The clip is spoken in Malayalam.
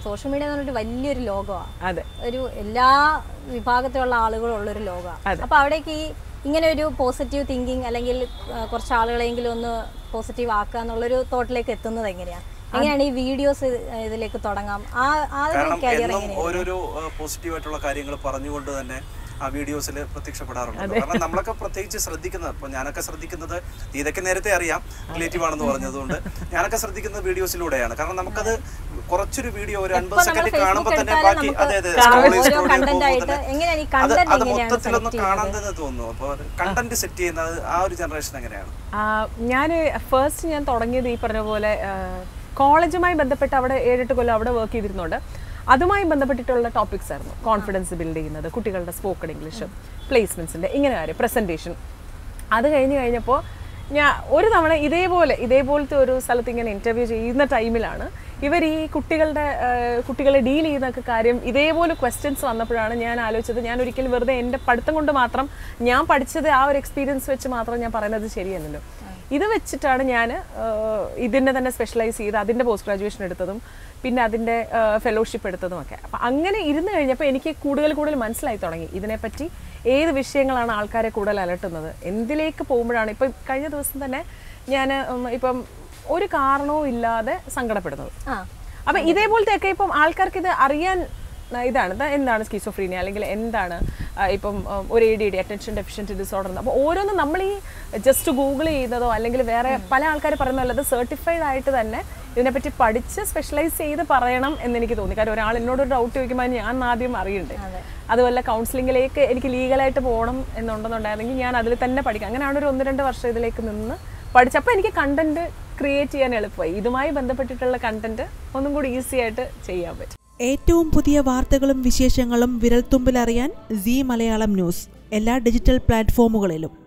സോഷ്യൽ മീഡിയ എന്ന് പറഞ്ഞിട്ട് വലിയൊരു ലോകമാണ് അതെ ഒരു എല്ലാ വിഭാഗത്തിലുള്ള ആളുകളും ഉള്ളൊരു ലോകമാണ് അതെ. അപ്പോൾ അവിടേക്ക് ഈ ഇങ്ങനെ ഒരു പോസിറ്റീവ് തിങ്കിങ് അല്ലെങ്കിൽ ആ, കുറച്ച് ആളുകളെങ്കിലും ഒന്ന് പോസിറ്റീവ് ആക്കുക എന്നുള്ളൊരു തോട്ടിലേക്ക് എത്തുന്നത് എങ്ങനെയാണ് എങ്ങനെയാണ് ഈ വീഡിയോസ് ഇതിലേക്ക് തുടങ്ങാം ആ ആ ഒരു കാരണം കരിയർ എന്നും എങ്ങനെയാണ് ഓരോരോ പോസിറ്റീവ് ആയിട്ടുള്ള കാര്യങ്ങൾ പറഞ്ഞുകൊണ്ട് തന്നെ ആ വീഡിയോസിൽ പ്രത്യക്ഷപ്പെടാറുണ്ട് കാരണം നമ്മളൊക്കെ പ്രത്യേകിച്ച് ശ്രദ്ധിക്കുന്നത് ഇപ്പോൾ ഞാനൊക്കെ ശ്രദ്ധിക്കുന്നത് ഇതൊക്കെ നേരത്തെ അറിയാം റിലേറ്റീവ് ആണെന്ന് പറഞ്ഞതുകൊണ്ട് ഞാനൊക്കെ ശ്രദ്ധിക്കുന്നത് വീഡിയോസിലൂടെയാണ് കാരണം നമുക്കത് കുറച്ചൊരു വീഡിയോ ഒരു അൻപത് നമ്മൾ സെക്കൻഡ് Facebook കാണുമ്പോൾ തന്നെ എടുത്താലും ബാക്കി നമുക്ക് അതെ അതെ കാണാം. scroll ചെയ്ത് ഓരോ scroll ചെയ്ത് content പോകുമ്പോൾ ആയിട്ട് തന്നെ എങ്ങനെയാണ് ഈ അത് content അത് എങ്ങനെയാണ് മൊത്തത്തിലൊന്ന് select കാണാൻ ചെയ്യുന്നത്? തന്നെ തോന്നുന്നു അപ്പോൾ കണ്ടന്റ് സെറ്റ് ചെയ്യുന്നത് ആ ഒരു ജനറേഷൻ എങ്ങനെയാണ് ഞാൻ ഫസ്റ്റ് ഞാൻ തുടങ്ങിയത് ഈ പറഞ്ഞ പോലെ കോളേജുമായി ബന്ധപ്പെട്ട് അവിടെ ഏഴെട്ട് കൊല്ലം അവിടെ വർക്ക് ചെയ്തിരുന്നുണ്ട് അതുമായി ബന്ധപ്പെട്ടിട്ടുള്ള ടോപ്പിക്സ് ആയിരുന്നു കോൺഫിഡൻസ് ബിൽഡ് ചെയ്യുന്നത് കുട്ടികളുടെ സ്പോക്കൺ ഇംഗ്ലീഷ് പ്ലേസ്മെൻറ്റ്സിൻ്റെ ഇങ്ങനെ കാര്യം പ്രസൻറ്റേഷൻ അത് കഴിഞ്ഞ് കഴിഞ്ഞപ്പോൾ ഞാൻ ഒരു തവണ ഇതേപോലെ ഇതേപോലത്തെ ഒരു സ്ഥലത്ത് ഇങ്ങനെ ഇൻ്റർവ്യൂ ചെയ്യുന്ന ടൈമിലാണ് ഇവർ ഈ കുട്ടികളുടെ ആ, കുട്ടികളെ ഡീൽ ചെയ്യുന്നൊക്കെ കാര്യം ഇതേപോലെ ക്വസ്റ്റ്യൻസ് വന്നപ്പോഴാണ് ഞാൻ ആലോചിച്ചത് ഞാൻ ഒരിക്കലും വെറുതെ എൻ്റെ പഠിത്തം കൊണ്ട് മാത്രം ഞാൻ പഠിച്ചത് ആ ഒരു എക്സ്പീരിയൻസ് വെച്ച് മാത്രം ഞാൻ പറയുന്നത് ശരിയല്ലല്ലോ ഇത് വെച്ചിട്ടാണ് ഞാൻ ഇതിൻ്റെ തന്നെ സ്പെഷ്യലൈസ് ചെയ്ത് അതിൻ്റെ പോസ്റ്റ് ഗ്രാജുവേഷൻ എടുത്തതും പിന്നെ അതിൻ്റെ ഫെലോഷിപ്പ് എടുത്തതും ഒക്കെ അപ്പം അങ്ങനെ ഇരുന്ന് കഴിഞ്ഞപ്പോൾ എനിക്ക് കൂടുതൽ കൂടുതൽ മനസ്സിലായി തുടങ്ങി ഇതിനെപ്പറ്റി ഏത് വിഷയങ്ങളാണ് ആൾക്കാരെ കൂടുതൽ അലട്ടുന്നത് എന്തിലേക്ക് പോകുമ്പോഴാണ് ഇപ്പം കഴിഞ്ഞ ദിവസം തന്നെ ഞാൻ ഇപ്പം ഒരു കാരണവും ഇല്ലാതെ സങ്കടപ്പെടുന്നത് ആ അപ്പം ഇതേപോലത്തെയൊക്കെ ഇപ്പം ആൾക്കാർക്ക് ഇത് അറിയാൻ ആ, ഇതാണ് ഇത് എന്താണ് സ്കീസോഫ്രീനിയ അല്ലെങ്കിൽ എന്താണ് ആ, ഇപ്പം ആ, ഒരു A D D attention deficiency disorder അപ്പോൾ ഓരോന്നും നമ്മൾ ഈ ജസ്റ്റ് ഗൂഗിൾ ചെയ്യുന്നതോ അല്ലെങ്കിൽ വേറെ പല ആൾക്കാർ പറയുന്നതല്ല അത് സർട്ടിഫൈഡ് ആയിട്ട് തന്നെ ഇതിനെപ്പറ്റി പഠിച്ച് സ്പെഷ്യലൈസ് ചെയ്ത് പറയണം എന്ന് എനിക്ക് തോന്നി കാരണം ഒരാൾ എന്നോട് ഒരു ഡൗട്ട് ചോദിക്കുമ്പോൾ ഞാൻ ആദ്യം അറിയണ്ടേ അതുപോലെ കൗൺസിലിങ്ങിലേക്ക് എനിക്ക് ലീഗലായിട്ട് പോകണം എന്നുണ്ടെന്നുണ്ടായിരുന്നെങ്കിൽ ഞാൻ അതിൽ തന്നെ പഠിക്കാം അങ്ങനെയാണ് ഒരു ഒന്ന് രണ്ട് വർഷം ഇതിലേക്ക് നിന്ന് പഠിച്ചപ്പോൾ എനിക്ക് കണ്ടന്റ് ക്രിയേറ്റ് ചെയ്യാൻ എളുപ്പമായി ഇതുമായി ബന്ധപ്പെട്ടിട്ടുള്ള കണ്ടന്റ് ഒന്നും കൂടി ഈസി ആയിട്ട് ചെയ്യാൻ പറ്റും ഏറ്റവും പുതിയ വാർത്തകളും വിശേഷങ്ങളും വിരൽത്തുമ്പിലറിയാൻ സി മലയാളം ന്യൂസ് എല്ലാ ഡിജിറ്റൽ പ്ലാറ്റ്ഫോമുകളിലും